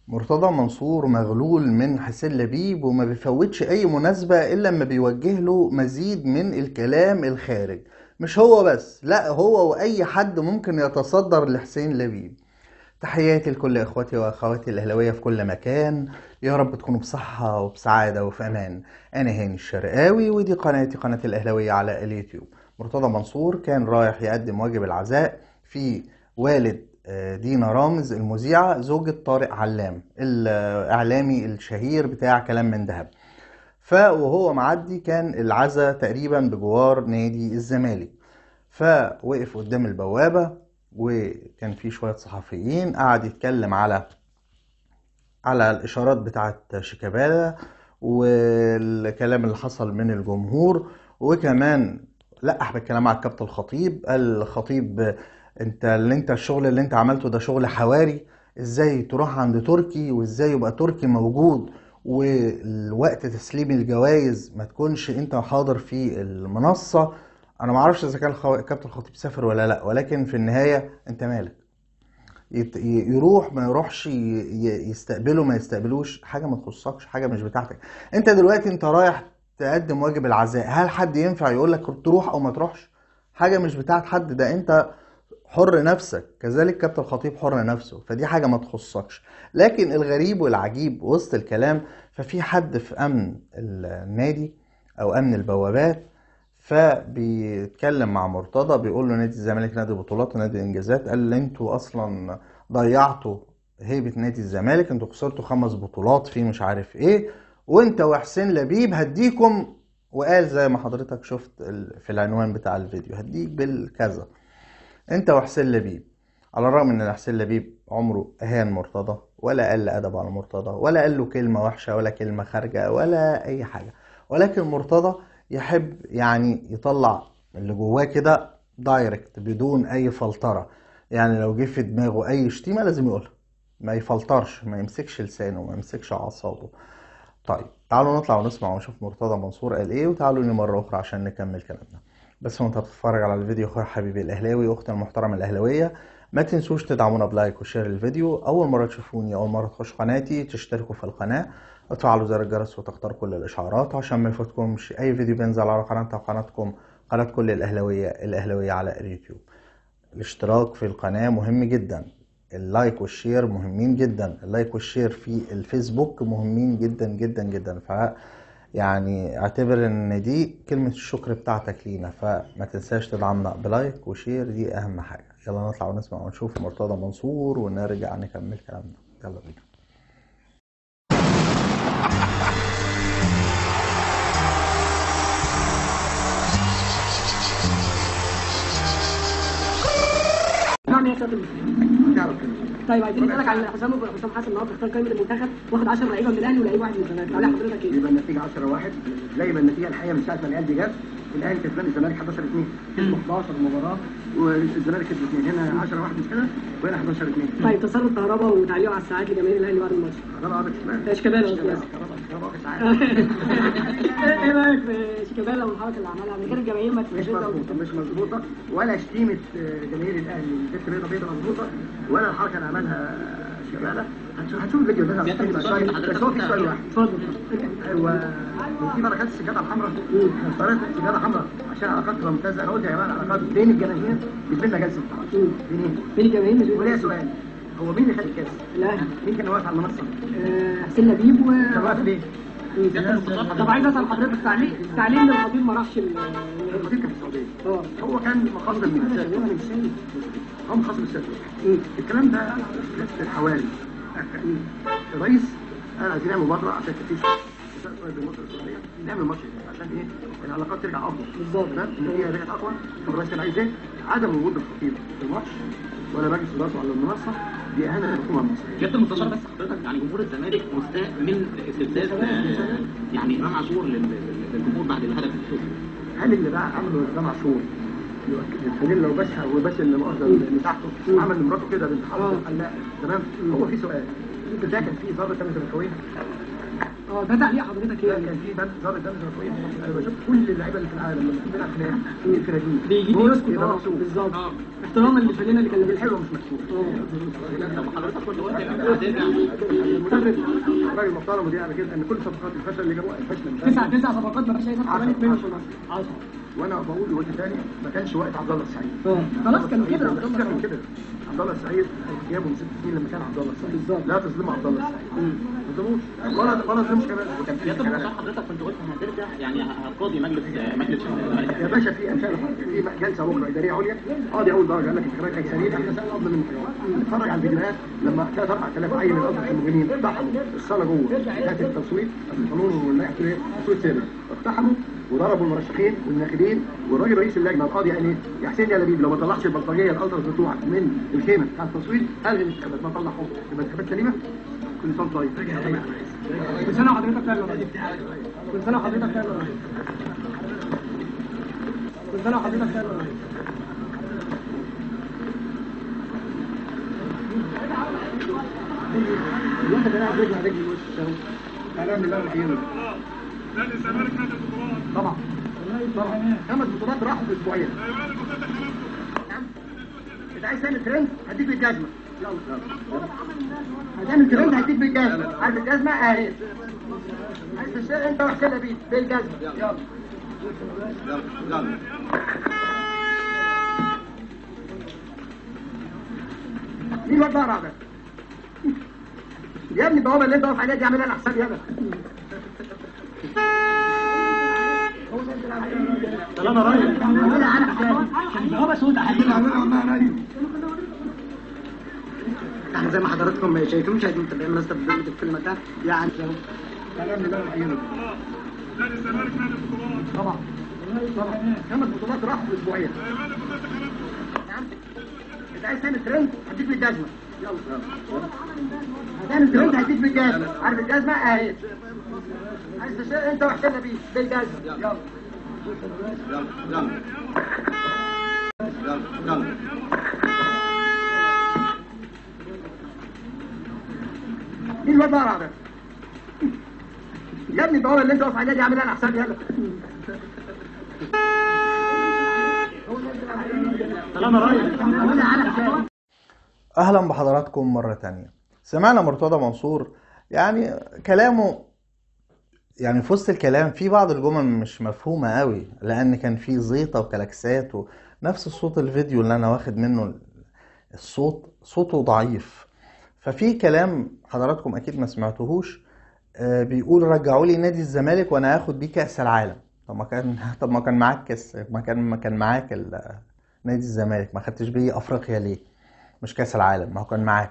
مرتضى منصور مغلول من حسين لبيب وما بيفوتش اي مناسبة الا لما بيوجه له مزيد من الكلام الخارج مش هو بس لا هو واي حد ممكن يتصدر لحسين لبيب تحياتي لكل اخواتي واخواتي الاهلاويه في كل مكان يا رب تكونوا بصحه وبسعاده وفي امان انا هاني الشرقاوي ودي قناتي قناه الاهلاويه على اليوتيوب مرتضى منصور كان رايح يقدم واجب العزاء في والد آه، دينا رامز المذيعه زوجة طارق علام الاعلامي الشهير بتاع كلام من ذهب فوهو معدي كان العزاء تقريبا بجوار نادي الزمالك فوقف قدام البوابه وكان في شوية صحفيين قعد يتكلم على على الإشارات بتاعت شيكابالا والكلام اللي حصل من الجمهور وكمان لقح بالكلام على الكابتن الخطيب قال الخطيب انت اللي انت الشغل اللي انت عملته ده شغل حواري ازاي تروح عند تركي وازاي يبقى تركي موجود والوقت تسليم الجوائز ما تكونش انت حاضر في المنصة انا ما اعرفش اذا كان الخو... كابتن الخطيب سافر ولا لا ولكن في النهايه انت مالك يت... يروح ما يروحش ي... يستقبله ما يستقبلوش حاجه ما تخصكش حاجه مش بتاعتك انت دلوقتي انت رايح تقدم واجب العزاء هل حد ينفع يقول لك تروح او ما تروحش حاجه مش بتاعت حد ده انت حر نفسك كذلك كابتن الخطيب حر نفسه فدي حاجه ما تخصكش لكن الغريب والعجيب وسط الكلام ففي حد في امن النادي او امن البوابات فبيتكلم مع مرتضى بيقول له نادي الزمالك نادي بطولات ونادي انجازات قال له انتوا اصلا ضيعتوا هيبه نادي الزمالك انتوا خسرتوا خمس بطولات في مش عارف ايه وانت وحسين لبيب هديكم وقال زي ما حضرتك شفت في العنوان بتاع الفيديو هديك بالكذا انت وحسين لبيب على الرغم ان حسين لبيب عمره اهان مرتضى ولا قل ادب على مرتضى ولا قال له كلمه وحشه ولا كلمه خارجه ولا اي حاجه ولكن مرتضى يحب يعني يطلع اللي جواه كده دايركت بدون اي فلتره يعني لو جه في دماغه اي شتيمه لازم يقولها ما يفلترش ما يمسكش لسانه ما يمسكش اعصابه طيب تعالوا نطلع ونسمع ونشوف مرتضى منصور قال ايه وتعالوا لي مره اخرى عشان نكمل كلامنا بس وانت بتتفرج على الفيديو اخويا حبيبي الاهلاوي واختي المحترمه الاهلاويه ما تنسوش تدعمونا بلايك وشير الفيديو اول مره تشوفوني اول مره تخش قناتي تشتركوا في القناه وتفعلوا زر الجرس وتختاروا كل الاشعارات عشان ما يفوتكمش اي فيديو بينزل على قناتنا وقناتكم قناه كل الاهلاويه الاهلاويه على اليوتيوب الاشتراك في القناه مهم جدا اللايك والشير مهمين جدا اللايك والشير في الفيسبوك مهمين جدا جدا جدا ف يعني اعتبر ان دي كلمة الشكر بتاعتك لينا فما تنساش تدعمنا بلايك وشير دي اهم حاجة يلا نطلع ونسمع ونشوف مرتضى منصور ونرجع نكمل كلامنا يلا بينا نعم يا سيادة طيب عايزين نسالك عن حسام حسام حسن النهارده اختار قائمه المنتخب واخد 10 لعيبه من الاهلي ولعيب واحد من الزمالك تعالى حضرتك ايه؟ يبقى النتيجه 10 1 زي ما النتيجه الحقيقه من ساعه ما الاهلي جت الاهلي كسبان الزمالك 11 2 كسبوا 11 مباراه والزمالك كسب 2 هنا 10 1 مش كده وهنا 11 2 طيب تصرف كهربا وتعليقه على الساعات لجماهير الاهلي بعد الماتش كهربا عمل كسبان شيكابالا قصدي كهربا كهربا واخد ساعات ايه رايك في شيكابالا والحركه اللي عملها من غير الجماهير ما مش تشجع مظبوطه مش مظبوطه ولا شتيمه جماهير الاهلي الست بيضه بيضه مظبوطه ولا الحركه اللي عملها شيكابالا هتشوف هتشوف الفيديو ده بس هو في سؤال واحد اتفضل ايوه في بركات السجاده الحمراء اختارت السجاده الحمراء عشان علاقات ممتازه انا قلت يا جماعه العلاقات بين الجماهير بتبنى جلسه بين ايه؟ بين الجماهير مش وليا سؤال هو مين اللي خد الكاس؟ الاهلي مين كان واقف على المنصه؟ آه، حسين لبيب و كان واقف ليه؟ طب عايز اسال حضرتك تعليق تعليق ان الخطيب ما راحش ال- الخطيب كان في السعوديه اه هو كان مخاصم من السادس هو مخاصم السادس الكلام ده في الحوالي الرئيس قال عايزين نعمل مبادره عشان تفتيش مصر السعوديه نعمل ماتش عشان ايه العلاقات ترجع اقوى بالظبط. تمام النتيجه رجعت اقوى الرئيس كان عايز ايه عدم وجود الخطيب في الماتش ولا مجلس ادارته على المنصه دي اهانه للحكومه المصريه كابتن مستشار بس حضرتك يعني جمهور الزمالك مستاء من استفزاز آه، يعني امام عاشور لل- للجمهور بعد الهدف الشوطي هل اللي بقى عمله امام عاشور الفانيلا وبسها وبس اللي مؤاخذه اللي تحته عمل لمراته كده بنت حرب الحلاق تمام هو في سؤال انت فاكر في ضربه دم زملكاويه؟ اه ده تعليق حضرتك لا ايه كان في دم ضربه دم زملكاويه انا بشوف كل اللعيبه اللي في العالم لما بتلعب خناق في الفرادين بيجي يسكت يبقى اه مبسوط بالظبط احتراما للفنانه اللي كان لابسها الحلو مش مكسور طب حضرتك كنت قلت انك هترجع المدرب راجل محترم ودي على كده ان كل صفقات الفشل اللي جابوها الفشل من تسع تسع صفقات ما فيش اي صفقه بانت منه في مصر 10 وانا بقول وقلت تاني ما كانش وقت عبد الله السعيد خلاص كان كده عبد الله كان كده عبد الله السعيد جابه من ست سنين لما كان عبد الله السعيد بالظبط. لا تظلموا عبد الله السعيد ما تظلموش ولا ولا تظلمش كمان سيادة المستشار حضرتك كنت قلت هترجع يعني هتقاضي مجلس مجلس الزمالك يا باشا في امثال في جلسه بكره اداريه عليا قاضي اول درجه قال لك انتخابات اجساميه احنا سنه افضل من اتفرج على الفيديوهات لما ثلاث اربع الاف عيل من اصل المجرمين اقتحموا الصاله جوه بتاعت التصويت القانون واللائحه ايه تصويت سري اقتحموا وضربوا المرشحين والناخبين والراجل رئيس اللجنه القاضي قال ايه يا حسين يا لبيب لو ما طلعش البلطجيه الالتراس بتوعك من الخيمه بتاع التصويت الغي الانتخابات ما طلعهم يبقى الانتخابات سليمه كل سنه طيب كل سنه وحضرتك فعلا رئيس كل سنه وحضرتك فعلا رئيس كل سنه وحضرتك فعلا رئيس الواحد قاعد رجل على رجل وش الشهوة كلام الله الحين نادي الزمالك نادي البطولات طبعا طبعا خمس بطولات راحوا في اسبوعين ايوه اللي كنت خلفته انت عايز تعمل ترند هديك بالجزمه يلا يلا هتعمل ترند هديك بالجزمه عارف الجزمه اهي عايز تشتغل انت وحسين بيه بالجزمه يلا مين الواد ده ده؟ يا ابني البوابه اللي انت واقف عليها دي عاملها على حساب يلا سلام يا راجل عاملها على حسابي البوابه سوداء حبيبي عاملها والله يا راجل احنا زي ما حضراتكم شايفين مشاهدين متابعين منصه برنامج في المكان يعني كلام الله الحين نادي الزمالك نادي البطولات طبعا طبعا خمس بطولات راحوا في اسبوعين ايوه اللي كنت خلفته نعم انت عايز تعمل ترند هديك بالجزمه يلا هتعمل ترند هديك بالجزمه عارف الجزمه اهي عايز تشتغل انت وحسين بيه بالجزمه يلا مين الواد ده ده؟ يا ابني البوابه اللي انت واقف عليها دي عاملها على حسابي يلا سلام يا راجل عاملها على حسابي اهلا بحضراتكم مرة تانية سمعنا مرتضى منصور يعني كلامه يعني في وسط الكلام في بعض الجمل مش مفهومة قوي لان كان في زيطة وكلاكسات ونفس الصوت الفيديو اللي انا واخد منه الصوت صوته ضعيف ففي كلام حضراتكم اكيد ما سمعتوهوش آه، بيقول رجعوا لي نادي الزمالك وانا هاخد بيه كأس العالم طب ما كان طب ما كان معاك كاس ما كان ما كان معاك ال- نادي الزمالك ما خدتش بيه افريقيا ليه مش كاس العالم ما هو كان معاك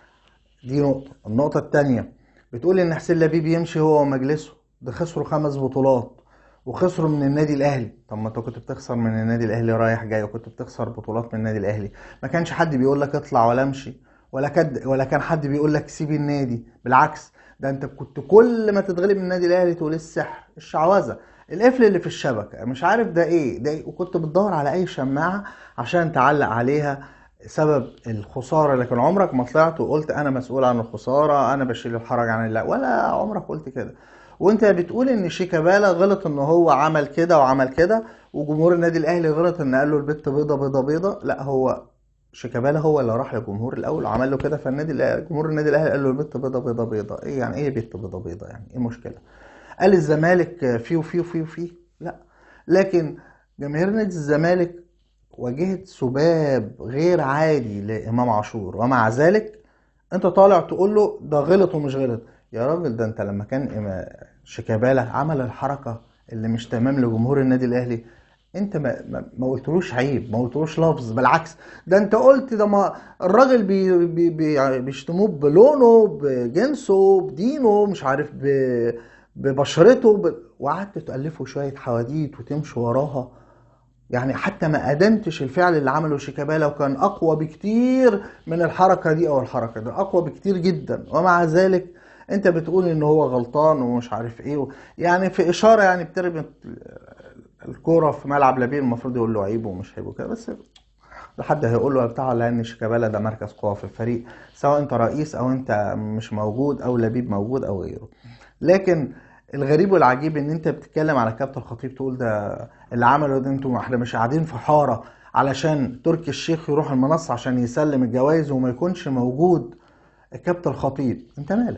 دي نقطة النقطة التانية بتقول ان حسين لبيب يمشي هو ومجلسه ده خسروا خمس بطولات وخسروا من النادي الاهلي طب ما انت كنت بتخسر من النادي الاهلي رايح جاي وكنت بتخسر بطولات من النادي الاهلي ما كانش حد بيقول لك اطلع ولا امشي ولا كد ولا كان حد بيقول لك سيب النادي بالعكس ده انت كنت كل ما تتغلب من النادي الاهلي تقول السحر الشعوذه القفل اللي في الشبكه مش عارف ده ايه ده إيه؟ وكنت بتدور على اي شماعه عشان تعلق عليها سبب الخساره لكن عمرك ما طلعت وقلت انا مسؤول عن الخساره انا بشيل الحرج عن الله ولا عمرك قلت كده وانت بتقول ان شيكابالا غلط ان هو عمل كده وعمل كده وجمهور النادي الاهلي غلط ان قال له البت بيضه بيضه بيضه لا هو شيكابالا هو اللي راح للجمهور الاول وعمل له كده فالنادي الأهلي- جمهور النادي الاهلي قال له البت بيضه بيضه بيضه ايه يعني ايه بت بيضه بيضه يعني ايه المشكله قال الزمالك فيه وفيه وفيه وفيه لا لكن جماهير نادي الزمالك واجهت سباب غير عادي لامام عاشور ومع ذلك انت طالع تقول له ده غلط ومش غلط يا راجل ده انت لما كان إما- شيكابالا عمل الحركه اللي مش تمام لجمهور النادي الاهلي انت ما, ما, ما قلتلوش عيب ما قلتلوش لفظ بالعكس ده انت قلت ده ما الراجل بي بي بي بيشتموه بلونه بجنسه بدينه مش عارف ب ببشرته ب... وقعدت تألفوا شوية حواديت وتمشوا وراها يعني حتى ما أدنتش الفعل اللي عمله شيكابالا وكان أقوى بكتير من الحركة دي أو الحركة دي أقوى بكتير جدا ومع ذلك أنت بتقول إن هو غلطان ومش عارف إيه و... يعني في إشارة يعني بترمي الكورة في ملعب لبيب المفروض يقول له عيب ومش عيب وكده بس لحد هيقول له بتاع لان شيكابالا ده مركز قوه في الفريق سواء انت رئيس او انت مش موجود او لبيب موجود او غيره لكن الغريب والعجيب ان انت بتتكلم على كابتن الخطيب تقول ده اللي عمله ده انتوا احنا مش قاعدين في حاره علشان تركي الشيخ يروح المنصه عشان يسلم الجوائز وما يكونش موجود الكابتن الخطيب انت مالك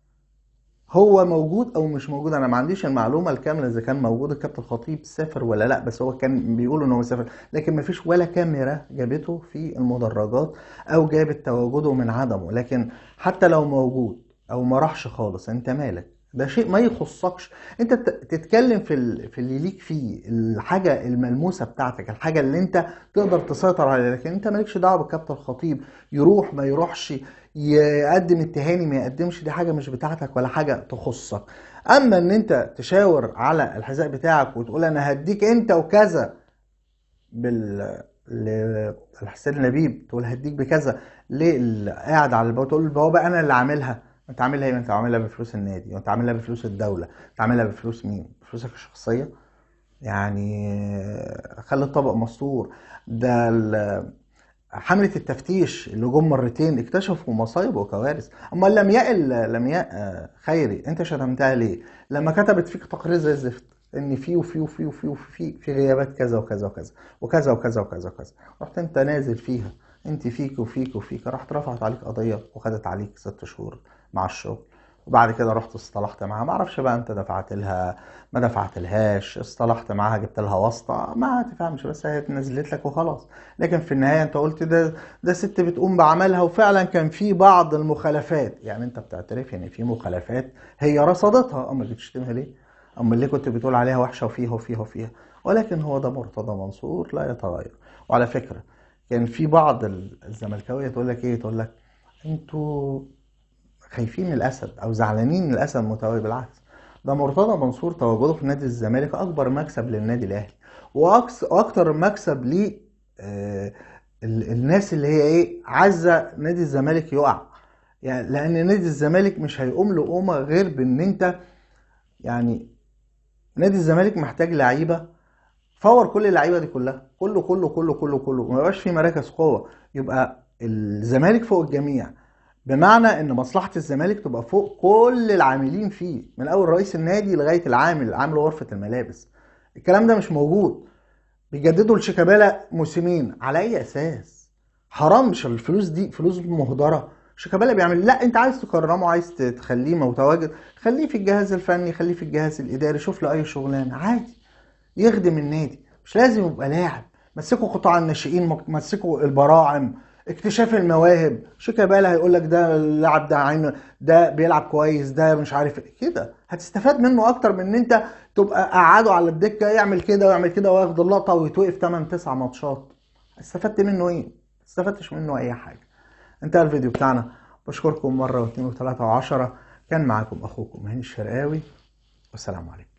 هو موجود او مش موجود انا ما عنديش المعلومه الكامله اذا كان موجود الكابتن الخطيب سافر ولا لا بس هو كان بيقولوا ان هو سافر لكن ما فيش ولا كاميرا جابته في المدرجات او جابت تواجده من عدمه لكن حتى لو موجود او ما راحش خالص انت مالك ده شيء ما يخصكش انت ت- تتكلم في ال- في اللي ليك فيه الحاجه الملموسه بتاعتك الحاجه اللي انت تقدر تسيطر عليها لكن انت مالكش دعوه بالكابتن الخطيب يروح ما يروحش يقدم التهاني ما يقدمش دي حاجه مش بتاعتك ولا حاجه تخصك اما ان انت تشاور على الحذاء بتاعك وتقول انا هديك انت وكذا بال ل- الحسين لبيب تقول هديك بكذا ليه اللي قاعد على البوابه تقول البوابه انا اللي عاملها انت عاملها ايه انت عاملها بفلوس النادي وانت عاملها بفلوس الدوله انت عاملها بفلوس مين بفلوسك الشخصيه يعني خلي الطبق مستور ده ال- حملة التفتيش اللي جم مرتين اكتشفوا مصايب وكوارث اما لمياء ال- لمياء آه، خيري انت شتمتها ليه لما كتبت فيك تقرير زي الزفت ان في وفي وفي وفي وفي في غيابات كذا وكذا وكذا وكذا وكذا وكذا وكذا رحت انت نازل فيها انت فيك وفيك وفيك راحت رفعت عليك قضيه وخدت عليك ست شهور مع الشغل وبعد كده رحت اصطلحت معاها ما اعرفش بقى انت دفعت لها ما دفعت لهاش اصطلحت معاها جبت لها واسطه ما تفهمش بس هي نزلت لك وخلاص لكن في النهايه انت قلت ده ده ست بتقوم بعملها وفعلا كان في بعض المخالفات يعني انت بتعترف ان في مخالفات هي رصدتها اما بتشتمها ليه اما اللي كنت بتقول عليها وحشه وفيها وفيها وفيها ولكن هو ده مرتضى منصور لا يتغير وعلى فكره كان في بعض الزملكاويه تقول لك ايه تقول لك انتوا خايفين من الاسد او زعلانين من الاسد متواجد بالعكس ده مرتضى منصور تواجده في نادي الزمالك اكبر مكسب للنادي الاهلي وأكس- واكتر مكسب ل الناس اللي هي ايه عايزه نادي الزمالك يقع يعني لان نادي الزمالك مش هيقوم له قومه غير بان انت يعني نادي الزمالك محتاج لعيبه فور كل اللعيبه دي كلها كله كله كله كله كله ما يبقاش في مراكز قوه يبقى الزمالك فوق الجميع بمعنى ان مصلحه الزمالك تبقى فوق كل العاملين فيه من اول رئيس النادي لغايه العامل عامل غرفه الملابس الكلام ده مش موجود بيجددوا لشيكابالا موسمين على اي اساس حرام مش الفلوس دي فلوس مهدره شيكابالا بيعمل لا انت عايز تكرمه عايز تخليه متواجد خليه في الجهاز الفني خليه في الجهاز الاداري شوف له اي شغلانه عادي يخدم النادي مش لازم يبقى لاعب مسكوا قطاع الناشئين مسكوا البراعم اكتشاف المواهب شيكابالا هيقول لك ده اللاعب ده عين ده بيلعب كويس ده مش عارف إيه. كده هتستفاد منه اكتر من ان انت تبقى قعده على الدكه يعمل كده ويعمل كده وياخد اللقطه ويتوقف 8 9 ماتشات استفدت منه ايه؟ ما استفدتش منه اي حاجه انتهى الفيديو بتاعنا بشكركم مره واثنين وثلاثه وعشره كان معاكم اخوكم هاني الشرقاوي والسلام عليكم